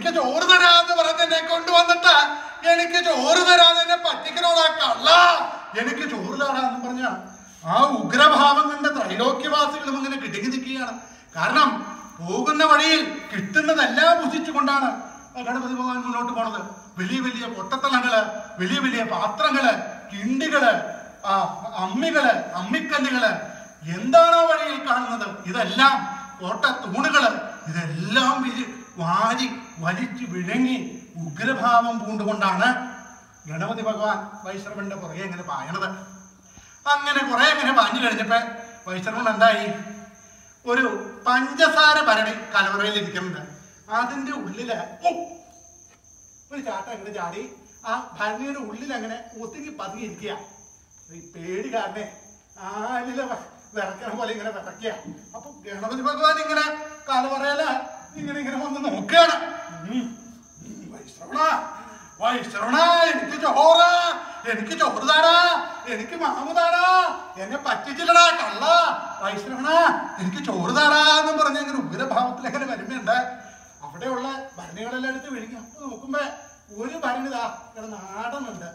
എനിക്ക് ചോറ് തരാന്ന് പറഞ്ഞ് എന്നെ കൊണ്ടുവന്നിട്ട് എനിക്ക് ചോറ് തരാതെ എന്നെ പറ്റിക്കണോടാ കള്ള എനിക്ക് ചോറ് തരാന്ന് പറഞ്ഞ ആ ഉഗ്രഭാവം കണ്ട ത്രൈലോക്യവാസികളും ഇങ്ങനെ കിടുങ്ങി നിൽക്കുകയാണ് കാരണം പോകുന്ന വഴിയിൽ കിട്ടുന്നതെല്ലാം ഭുജിച്ചുകൊണ്ടാണ് ഗണപതി ഭഗവാൻ മുന്നോട്ട് പോണത് വലിയ വലിയ പൊട്ടത്തളങ്ങള് വലിയ വലിയ പാത്രങ്ങള് കിണ്ടികള് ആ അമ്മികള് അമ്മിക്കല്ലുകള് എന്താണോ വഴിയിൽ കാണുന്നത് ഇതെല്ലാം കോട്ട തൂണുകള് ഇതെല്ലാം വിരി- വാരി വലിച്ചു വിഴുങ്ങി ഉഗ്രഭാവം പൂണ്ടുകൊണ്ടാണ് ഗണപതി ഭഗവാൻ വൈശ്രവന്റെ പുറകെ ഇങ്ങനെ പായണത് അങ്ങനെ കുറെ അങ്ങനെ പാഞ്ഞു കഴിഞ്ഞപ്പോ വൈശ്രവൻ എന്തായി ഒരു പഞ്ചസാര ഭരണി കലവറയിൽ ഇരിക്കുന്നുണ്ട് അതിന്റെ ഉള്ളില് ഓ, ഒരു ചാട്ടം അങ്ങനെ ചാടി ആ ഭരണിയുടെ ഉള്ളിൽ അങ്ങനെ ഒതുങ്ങി പതുങ്ങിയിരിക്കുക ഈ പേടി കാരണേ ആലില വിറക്കണ പോലെ ഇങ്ങനെ വിറക്കുക അപ്പൊ ഗണപതി ഭഗവാൻ ഇങ്ങനെ കലവറയില് ഇങ്ങനെ ഇങ്ങനെ വന്ന് നോക്കുകയാണ് ഉം, ഉം, വൈശ്രവണ വൈശ്രവണ എനിക്ക് ചോറ് എനിക്ക് ചോറ് താടാ എനിക്ക് മാമു താടാ എന്നെ പറ്റിച്ചില്ലടാ കള്ള വൈശ്രവണ എനിക്ക് ചോറ് താടാ എന്നും പറഞ്ഞ് അങ്ങനെ ഉഗ്രഭാവത്തിൽ അങ്ങനെ വരുന്നുണ്ട് അവിടെയുള്ള ഭരണികളെല്ലാം എടുത്ത് വിഴുങ്ങി അപ്പൊ നോക്കുമ്പോ ഒരു ഭരണി ദാ ഇവിടെ നാടനുണ്ട്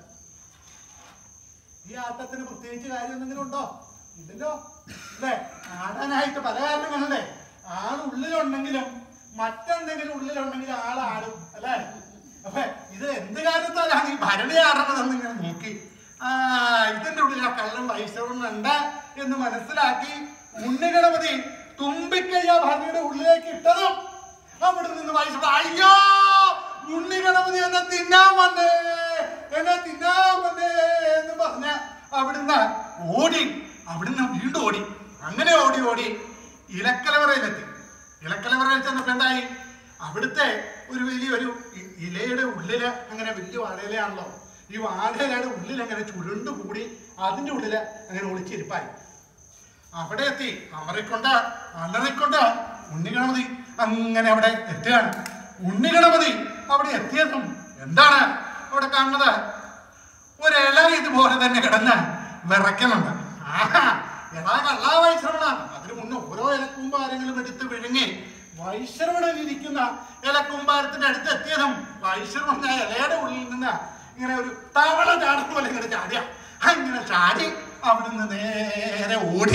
ഈ ആട്ടത്തിന് പ്രത്യേകിച്ച് കാര്യം എന്തെങ്കിലും ഉണ്ടോ ഇല്ലല്ലോ അല്ലേ ആടാനായിട്ട് പല കാരണങ്ങളുണ്ടേ ആൾ ഉള്ളിലുണ്ടെങ്കിലും മറ്റെന്തെങ്കിലും ഉള്ളിലുണ്ടെങ്കിലും ആൾ ആടും അല്ലേ അപ്പൊ ഇത് എന്ത് കാര്യത്താലാണ് ഈ ഭരണി ആടണതെന്ന് ഇങ്ങനെ നോക്കി ആ ഇതിന്റെ ഉള്ളിൽ ആ കള്ളൻ വൈശ്രവണുണ്ട് എന്ന് മനസ്സിലാക്കി ഉണ്ണിഗണപതി തുമ്പിക്കൈ ആ ഭരണിയുടെ ഉള്ളിലേക്ക് ഇട്ടതും അവിടെ നിന്ന് വൈശ്രവണ അയ്യോ ഉണ്ണി ഗണപതി എന്നെ തിന്നാൻ വന്നേ എന്നെ തിന്നാൻ വന്നേ എന്ന് പറഞ്ഞ അവിടുന്ന് ഓടി അവിടുന്ന് വീണ്ടും ഓടി അങ്ങനെ ഓടി ഓടി ഇലക്കലവറയിലെത്തി ഇലക്കലവറയിൽ ചെന്നപ്പോ എന്തായി അവിടുത്തെ ഒരു വലിയൊരു ഇ- ഇലയുടെ ഉള്ളില് അങ്ങനെ വലിയ വാഴയിലയാണല്ലോ ഈ വാഴയിലയുടെ ഉള്ളിൽ അങ്ങനെ ചുരുണ്ടു കൂടി അതിന്റെ ഉള്ളില് അങ്ങനെ ഒളിച്ചിരിപ്പായി അവിടെ എത്തി അമറിക്കൊണ്ട് അലറിക്കൊണ്ട് ഉണ്ണിഗണപതി അങ്ങനെ അവിടെ എത്തുകയാണ് ഉണ്ണിഗണപതി അവിടെ എത്തിയതും എന്താണ് അവിടെ കാണുന്നത് ഒരില ഇതുപോലെ തന്നെ കിടന്ന് വിറയ്ക്കുന്നുണ്ട് ആഹാ, എടാ കള്ളാ വൈശ്രവണ അതിനു മുന്നേ ഓരോ ഇലക്കൂമ്പാരങ്ങളും എടുത്ത് വിഴുങ്ങി വൈശ്രവണൻ ഇരിക്കുന്ന ഇലക്കൂമ്പാരത്തിന്റെ അടുത്ത് എത്തിയതും വൈശ്രവണ ഇലയുടെ ഉള്ളിൽ നിന്ന് ഇങ്ങനെ ഒരു തവള ചാടുന്ന പോലെ ഇങ്ങനെ ചാടിയ അങ്ങനെ ചാടി അവിടുന്ന് നേരെ ഓടി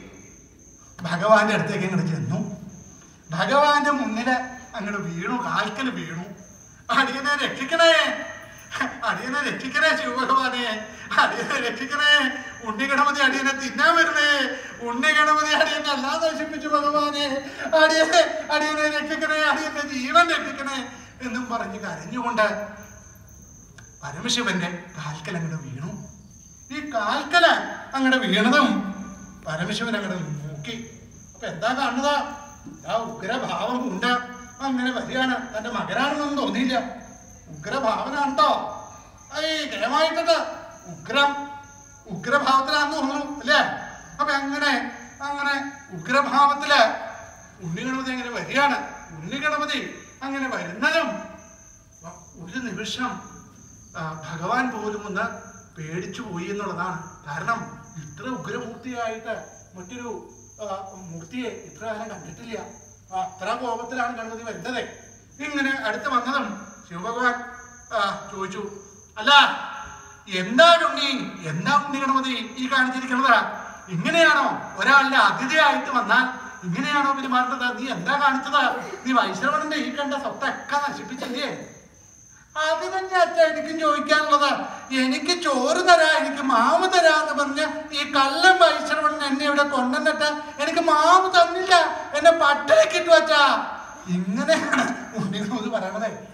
ഭഗവാന്റെ അടുത്തേക്ക് അങ്ങോട്ട് ചെന്നു ഭഗവാന്റെ മുന്നില് അങ്ങോട്ട് വീണു കാൽക്കൽ വീണു അടിയനെ രക്ഷിക്കണേ അടിയനെ രക്ഷിക്കണേ ശിവഭഗവാനെ അടിയനെ രക്ഷിക്കണേ ഉണ്ണി ഗണപതി അടിയനെ തിന്നാൻ വരണേ ഉണ്ണി ഗണപതി അടിയനെ എല്ലാം നശിപ്പിച്ചു ഭഗവാനെ അടിയനെ അടിയനെ രക്ഷിക്കണേ അടിയന്റെ ജീവൻ രക്ഷിക്കണേ എന്നും പറഞ്ഞ് കരഞ്ഞുകൊണ്ട് പരമശിവന്റെ കാൽക്കൽ അങ്ങോട്ട് വീണു ഈ കാൽക്കല അങ്ങോട്ട് വീണതും പരമശിവൻ അങ്ങോട്ട് നോക്കി അപ്പൊ എന്താ കാണുന്നത് ആ ഉഗ്രഭാവം ഉണ്ട് അങ്ങനെ വരികയാണ് തന്റെ മകനാണെന്നൊന്നും തോന്നിയില്ല ഉഗ്രഭാവനാണ്ടോ ഏയ് ജയമായിട്ടുണ്ട് ഉഗ്രം ഉഗ്രഭാവത്തിലാന്ന് തോന്നുന്നു അല്ലേ അപ്പൊ അങ്ങനെ അങ്ങനെ ഉഗ്രഭാവത്തില് ഉണ്ണിഗണപതി അങ്ങനെ വരികയാണ് ഉണ്ണിഗണപതി അങ്ങനെ വരുന്നതും വ- ഒരു നിമിഷം ആ, ഭഗവാൻ പോലും ഒന്ന് പേടിച്ചു പോയി എന്നുള്ളതാണ് കാരണം ഇത്ര ഉഗ്രമൂർത്തിയായിട്ട് മറ്റൊരു ആ, മൂർത്തിയെ ഇത്ര കാലം കണ്ടിട്ടില്ല ആ, അത്ര കോപത്തിലാണ് ഗണപതി വരുന്നത് ഇങ്ങനെ അടുത്ത് വന്നതും ശിവഭഗവാൻ ആ, ചോദിച്ചു അല്ല എന്താണ് ഉണ്ണി എന്താ ഉണ്ണി ഗണപതി ഈ കാണിച്ചിരിക്കുന്നത് ഇങ്ങനെയാണോ ഒരാളുടെ അതിഥിയായിട്ട് വന്നാൽ ഇങ്ങനെയാണോ പെരുമാറുന്നത് നീ എന്താ കാണിച്ചത് നീ വൈശ്രവണന്റെ ഈ കണ്ട സ്വത്തൊക്കെ നശിപ്പിച്ചില്ലേ അത് തന്നെ അച്ഛ എനിക്കും ചോദിക്കാനുള്ളത് എനിക്ക് ചോറ് തരാ എനിക്ക് മാവ് തരാ എന്ന് പറഞ്ഞ് ഈ കള്ളൻ വൈശ്രവണൻ എന്നെ ഇവിടെ കൊണ്ടുവന്നിട്ട് എനിക്ക് മാവ് തന്നില്ല എന്നെ പട്ടിണി കിട്ടു അച്ഛാ ഇങ്ങനെയാണ് ഉണ്ണികളോട് പറയണതേ